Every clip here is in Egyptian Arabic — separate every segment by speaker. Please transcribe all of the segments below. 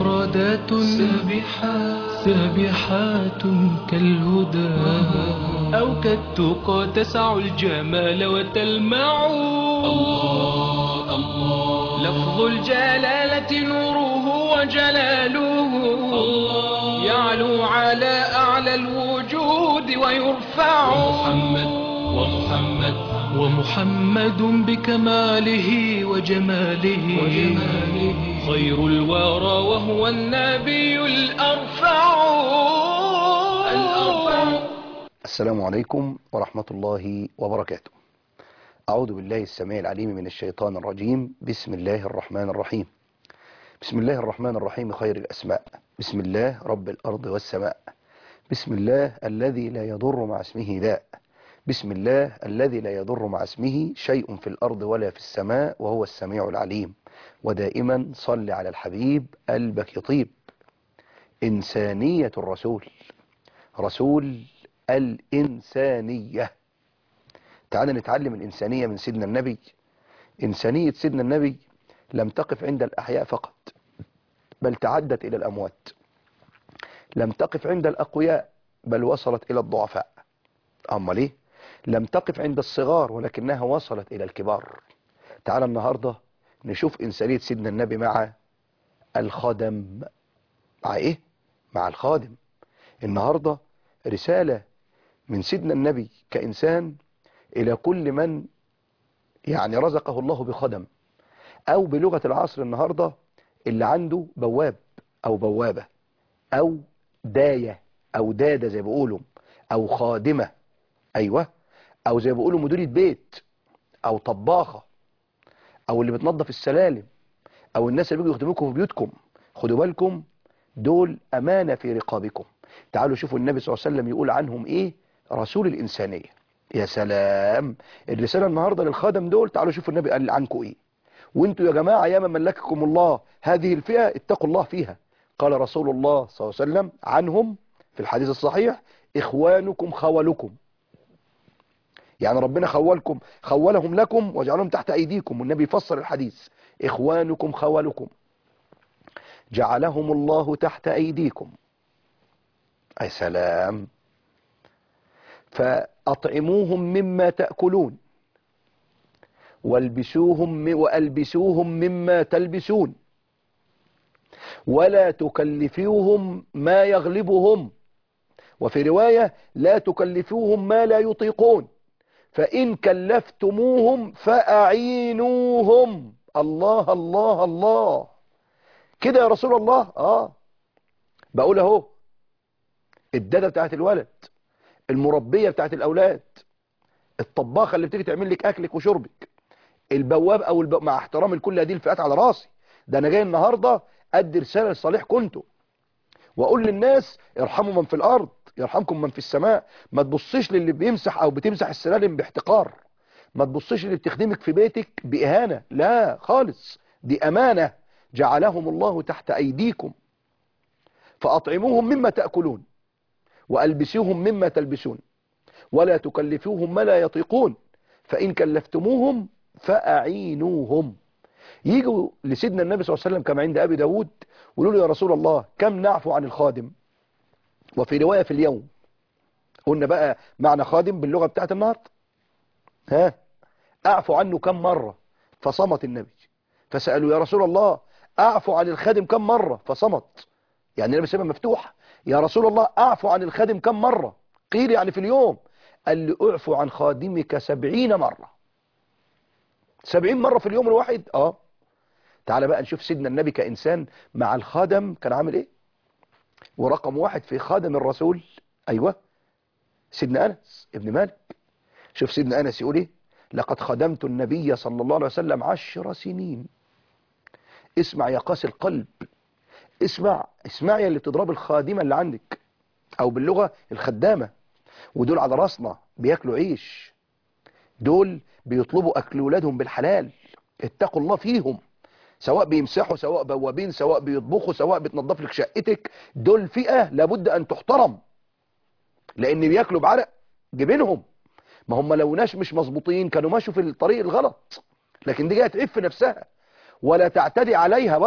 Speaker 1: مفردات سابحات سابحات كالهدى أو كالتقى تسع الجمال وتلمع الله الله لفظ الجلالة نوره وجلاله الله يعلو على أعلى الوجود ويرفع محمد ومحمد ومحمد بكماله وجماله, وجماله خير الورى وهو النبي الأرفع الأرفع
Speaker 2: السلام عليكم ورحمة الله وبركاته أعوذ بالله السميع العليم من الشيطان الرجيم بسم الله الرحمن الرحيم بسم الله الرحمن الرحيم خير الأسماء بسم الله رب الأرض والسماء بسم الله الذي لا يضر مع اسمه داء بسم الله الذي لا يضر مع اسمه شيء في الأرض ولا في السماء وهو السميع العليم ودائما صل على الحبيب قلبك يطيب إنسانية الرسول رسول الإنسانية تعال نتعلم الإنسانية من سيدنا النبي إنسانية سيدنا النبي لم تقف عند الأحياء فقط بل تعدت إلى الأموات لم تقف عند الأقوياء بل وصلت إلى الضعفاء أما ليه لم تقف عند الصغار ولكنها وصلت إلى الكبار تعال النهاردة نشوف إنسانية سيدنا النبي مع الخادم مع إيه مع الخادم النهاردة رسالة من سيدنا النبي كإنسان إلى كل من يعني رزقه الله بخدم أو بلغة العصر النهاردة اللي عنده بواب أو بوابة أو داية أو دادة زي بيقولوا أو خادمة أيوة أو زي بيقولوا مديرة بيت أو طباخة أو اللي بتنظف السلالم أو الناس اللي بيجوا يخدموكم في بيوتكم خدوا بالكم دول أمانة في رقابكم تعالوا شوفوا النبي صلى الله عليه وسلم يقول عنهم إيه رسول الإنسانية يا سلام الرسالة النهاردة للخادم دول تعالوا شوفوا النبي قال عنكم إيه وانتوا يا جماعة يا من ملككم الله هذه الفئة اتقوا الله فيها قال رسول الله صلى الله عليه وسلم عنهم في الحديث الصحيح إخوانكم خولكم يعني ربنا خولكم خولهم لكم وجعلهم تحت أيديكم والنبي فسر الحديث إخوانكم خولكم جعلهم الله تحت أيديكم أي سلام فأطعموهم مما تأكلون والبسوهم وألبسوهم مما تلبسون ولا تكلفوهم ما يغلبهم وفي رواية لا تكلفوهم ما لا يطيقون فإن كلفتموهم فأعينوهم الله الله الله كده يا رسول الله آه بقول اهو الدادة بتاعت الولد المربية بتاعت الأولاد الطباخة اللي بتيجي تعمل لك أكلك وشربك البواب أو الب... مع احترام الكل هذه الفئات على راسي ده أنا جاي النهاردة أدي رسالة لصالح كنتم وأقول للناس ارحموا من في الأرض يرحمكم من في السماء ما تبصيش للي بيمسح أو بتمسح السلالم باحتقار ما تبصيش اللي بتخدمك في بيتك بإهانة لا خالص دي أمانة جعلهم الله تحت أيديكم فأطعموهم مما تأكلون وألبسوهم مما تلبسون ولا تكلفوهم ما لا يطيقون فإن كلفتموهم فأعينوهم يجوا لسيدنا النبي صلى الله عليه وسلم كما عند أبي داود ويقولوا له يا رسول الله كم نعفو عن الخادم وفي رواية في اليوم قلنا بقى معنى خادم باللغة بتاعت النهاردة ها أعفو عنه كم مرة فصمت النبي فسألوا يا رسول الله أعفو عن الخادم كم مرة فصمت يعني النبي سيبها مفتوحة يا رسول الله أعفو عن الخادم كم مرة قيل يعني في اليوم قال لي أعفو عن خادمك سبعين مرة سبعين مرة في اليوم الواحد اه تعال بقى نشوف سيدنا النبي كإنسان مع الخادم كان عامل ايه ورقم واحد في خادم الرسول ايوه سيدنا أنس ابن مالك شوف سيدنا أنس يقول ايه لقد خدمت النبي صلى الله عليه وسلم عشر سنين اسمع يا قاسي القلب اسمع اسمعي اللي بتضرب الخادمة اللي عندك او باللغة الخدامة ودول على راسنا بياكلوا عيش دول بيطلبوا اكل ولادهم بالحلال اتقوا الله فيهم سواء بيمسحوا سواء بوابين سواء بيطبخوا سواء بتنظف لك شقتك دول فئة لابد ان تحترم لان بياكلوا بعرق جبينهم ما هم لو ناس مش مظبوطين كانوا ماشوا في الطريق الغلط لكن دي جايه تعف نفسها ولا تعتدي عليها برضه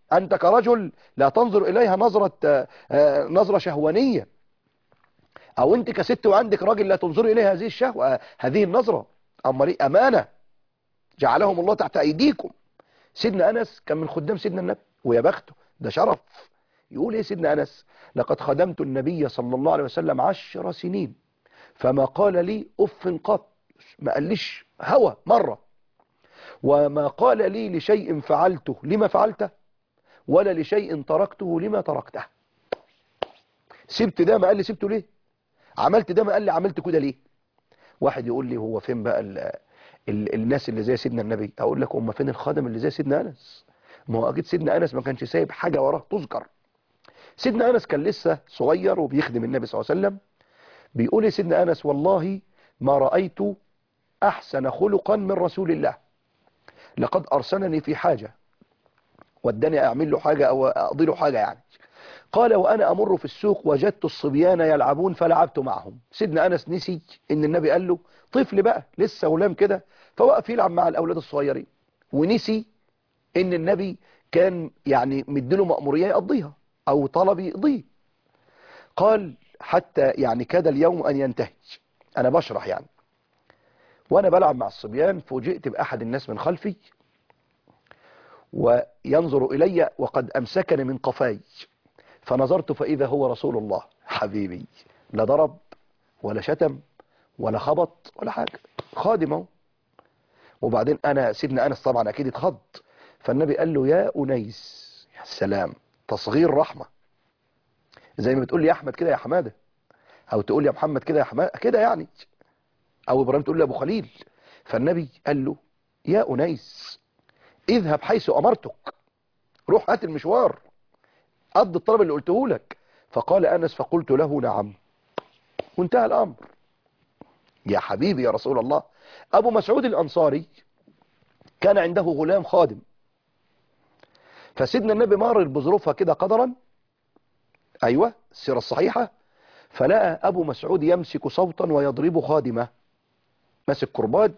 Speaker 2: أنت كرجل لا تنظر إليها نظرة آه، آه، نظرة شهوانية أو أنت كست وعندك راجل لا تنظر إليها هذه الشهوة آه، هذه النظرة أما ليه أمانة جعلهم الله تحت أيديكم سيدنا أنس كان من خدام سيدنا النبي ويا بخته ده شرف يقول إيه سيدنا أنس لقد خدمت النبي صلى الله عليه وسلم عشر سنين فما قال لي أف قط ما قاليش هوى مرة وما قال لي لشيء فعلته لما فعلته ولا لشيء تركته لما تركته سبت ده ما قال لي سبته ليه عملت ده ما قال لي عملت كده ليه واحد يقول لي هو فين بقى ال ال الناس اللي زي سيدنا النبي اقول لك هم فين الخادم اللي زي سيدنا انس ما هو اكيد سيدنا انس ما كانش سايب حاجه وراه تذكر سيدنا انس كان لسه صغير وبيخدم النبي صلى الله عليه وسلم بيقول لي سيدنا انس والله ما رايت احسن خلقا من رسول الله لقد ارسلني في حاجه وداني اعمل له حاجه او اقضي له حاجه يعني قال وانا امر في السوق وجدت الصبيان يلعبون فلعبت معهم سيدنا انس نسي ان النبي قال له طفل بقى لسه غلام كده فوقف يلعب مع الاولاد الصغيرين ونسي ان النبي كان يعني مديله مأمورية يقضيها او طلب يقضيه قال حتى يعني كاد اليوم ان ينتهي انا بشرح يعني وانا بلعب مع الصبيان فوجئت باحد الناس من خلفي وينظر الي وقد امسكني من قفاي فنظرت فاذا هو رسول الله حبيبي لا ضرب ولا شتم ولا خبط ولا حاجة خادمه وبعدين انا سيدنا انس طبعا اكيد اتخض فالنبي قال له يا انيس يا سلام تصغير رحمة زي ما بتقول لي يا احمد كده يا حماده او تقول لي يا محمد كده يا حماده كده يعني او ابراهيم تقول لي ابو خليل فالنبي قال له يا انيس اذهب حيث امرتك روح هات المشوار قض الطلب اللي قلته لك فقال انس فقلت له نعم وانتهى الامر يا حبيبي يا رسول الله ابو مسعود الانصاري كان عنده غلام خادم فسيدنا النبي مر بظروفها كده قدرا ايوه السيره الصحيحه فلقى ابو مسعود يمسك صوتا ويضرب خادمه ماسك كرباج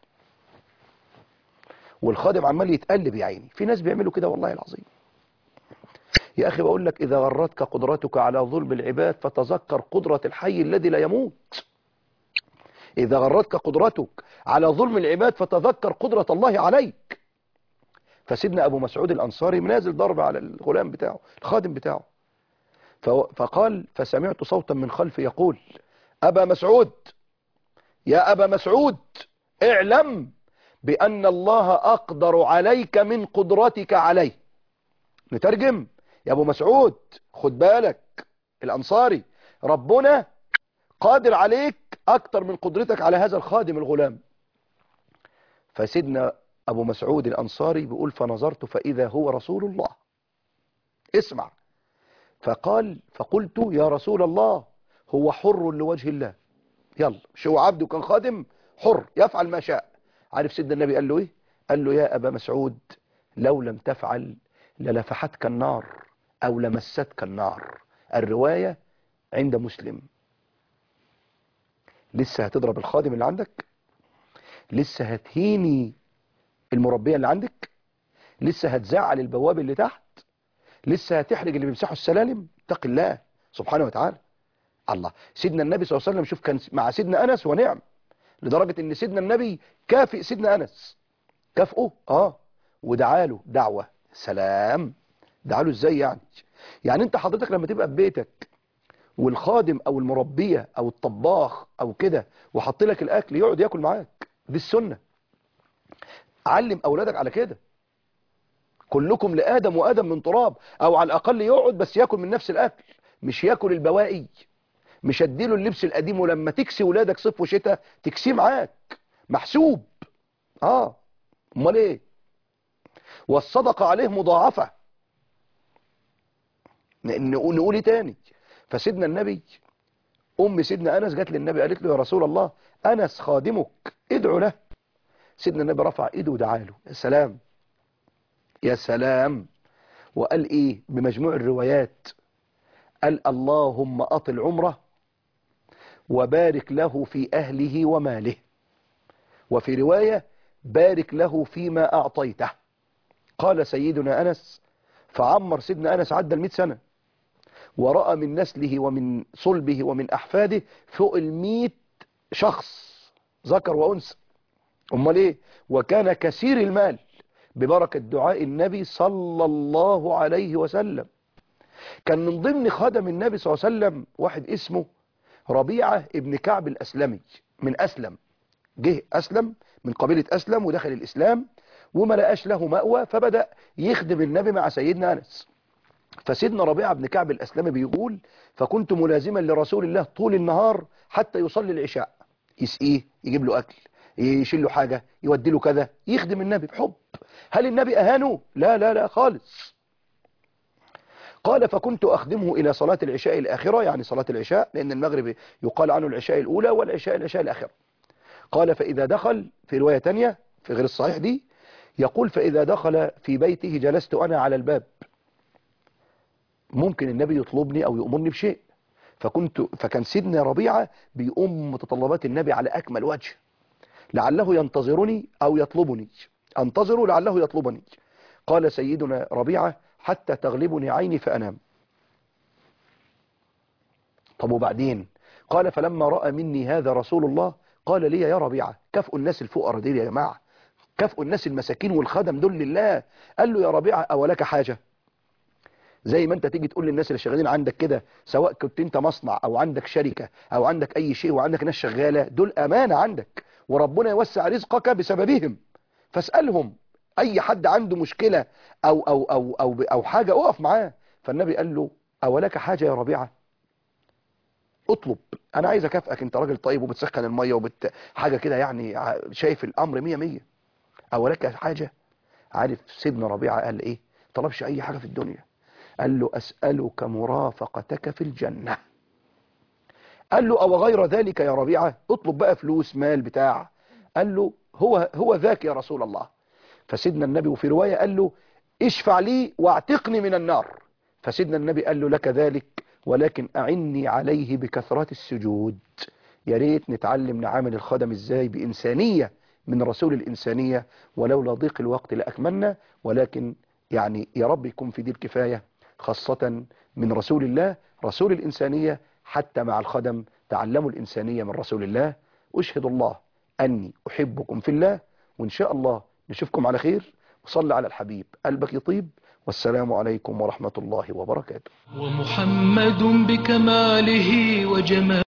Speaker 2: والخادم عمال يتقلب يا عيني في ناس بيعملوا كده والله العظيم يا اخي بقول لك اذا غرتك قدرتك على ظلم العباد فتذكر قدرة الحي الذي لا يموت اذا غرتك قدرتك على ظلم العباد فتذكر قدرة الله عليك فسيدنا ابو مسعود الانصاري منازل ضرب على الغلام بتاعه الخادم بتاعه فقال فسمعت صوتا من خلفي يقول ابا مسعود يا ابا مسعود اعلم بان الله اقدر عليك من قدرتك عليه نترجم يا ابو مسعود خد بالك الانصاري ربنا قادر عليك اكتر من قدرتك على هذا الخادم الغلام فسيدنا ابو مسعود الانصاري بيقول فنظرت فاذا هو رسول الله اسمع فقال فقلت يا رسول الله هو حر لوجه الله يلا مش هو عبد وكان خادم حر يفعل ما شاء عارف سيدنا النبي قال له ايه قال له يا ابا مسعود لو لم تفعل للفحتك النار او لمستك النار الرواية عند مسلم لسه هتضرب الخادم اللي عندك لسه هتهيني المربية اللي عندك لسه هتزعل البواب اللي تحت لسه هتحرج اللي بيمسحوا السلالم اتق الله سبحانه وتعالى الله سيدنا النبي صلى الله عليه وسلم شوف كان مع سيدنا أنس ونعم لدرجة ان سيدنا النبي كافئ سيدنا أنس كافئه اه ودعاله دعوة سلام دعاله ازاي يعني يعني انت حضرتك لما تبقى في بيتك والخادم او المربية او الطباخ او كده وحط لك الاكل يقعد ياكل معاك دي السنة علم اولادك على كده كلكم لآدم وآدم من تراب او على الاقل يقعد بس ياكل من نفس الاكل مش ياكل البواقي مش اديله اللبس القديم ولما تكسي ولادك صيف وشتاء تكسيه معاك محسوب اه امال ايه والصدقة عليه مضاعفة نقول ايه تاني فسيدنا النبي ام سيدنا انس جت للنبي قالت له يا رسول الله انس خادمك ادعو له سيدنا النبي رفع ايده ودعا له يا سلام يا سلام وقال ايه بمجموع الروايات قال اللهم اطل عمره وبارك له في اهله وماله وفي رواية بارك له فيما اعطيته قال سيدنا انس فعمر سيدنا أنس عدى المئة سنة ورأى من نسله ومن صلبه ومن أحفاده فوق المئة شخص ذكر وأنثى أمال إيه وكان كثير المال ببركة دعاء النبي صلى الله عليه وسلم كان من ضمن خدم النبي صلى الله عليه وسلم واحد اسمه ربيعة ابن كعب الأسلمي من أسلم جه أسلم من قبيلة أسلم ودخل الإسلام وما لقاش له مأوى فبدأ يخدم النبي مع سيدنا أنس فسيدنا ربيعة بن كعب الأسلمي بيقول فكنت ملازما لرسول الله طول النهار حتى يصلي العشاء يسقيه يجيب له أكل يشيل له حاجة يودي له كذا يخدم النبي بحب هل النبي أهانه لا لا لا خالص قال فكنت أخدمه إلى صلاة العشاء الآخرة يعني صلاة العشاء لأن المغرب يقال عنه العشاء الأولى والعشاء العشاء الآخرة قال فإذا دخل في رواية تانية في غير الصحيح دي يقول فإذا دخل في بيته جلست أنا على الباب ممكن النبي يطلبني أو يأمرني بشيء فكنت فكان سيدنا ربيعة بيقوم متطلبات النبي على أكمل وجه لعله ينتظرني أو يطلبني أنتظره لعله يطلبني قال سيدنا ربيعة حتى تغلبني عيني فأنام طب وبعدين قال فلما رأى مني هذا رسول الله قال لي يا ربيعة كفء الناس الفقراء دي يا جماعة كفء الناس المساكين والخدم دول لله قال له يا ربيعة أولك حاجة زي ما انت تيجي تقول للناس اللي شغالين عندك كده سواء كنت انت مصنع او عندك شركة او عندك اي شيء وعندك ناس شغالة دول امانة عندك وربنا يوسع رزقك بسببهم فاسألهم اي حد عنده مشكلة او او او او, أو حاجة اقف معاه فالنبي قال له اولك حاجة يا ربيعة اطلب انا عايز اكافئك انت راجل طيب وبتسخن المية وبت حاجة كده يعني شايف الامر مية مية اولك حاجة عارف سيدنا ربيعة قال ايه طلبش اي حاجة في الدنيا قال له أسألك مرافقتك في الجنة قال له أو غير ذلك يا ربيعة اطلب بقى فلوس مال بتاع قال له هو, هو ذاك يا رسول الله فسيدنا النبي وفي رواية قال له اشفع لي واعتقني من النار فسيدنا النبي قال له لك ذلك ولكن أعني عليه بكثرة السجود يا ريت نتعلم نعامل الخدم ازاي بإنسانية من رسول الإنسانية ولولا ضيق الوقت لأكملنا ولكن يعني يا رب يكون في دي الكفاية خاصة من رسول الله رسول الإنسانية حتى مع الخدم تعلموا الإنسانية من رسول الله أشهد الله أني أحبكم في الله وإن شاء الله نشوفكم على خير وصلى على الحبيب قلبك يطيب والسلام عليكم ورحمة الله وبركاته
Speaker 1: ومحمد بكماله وجماله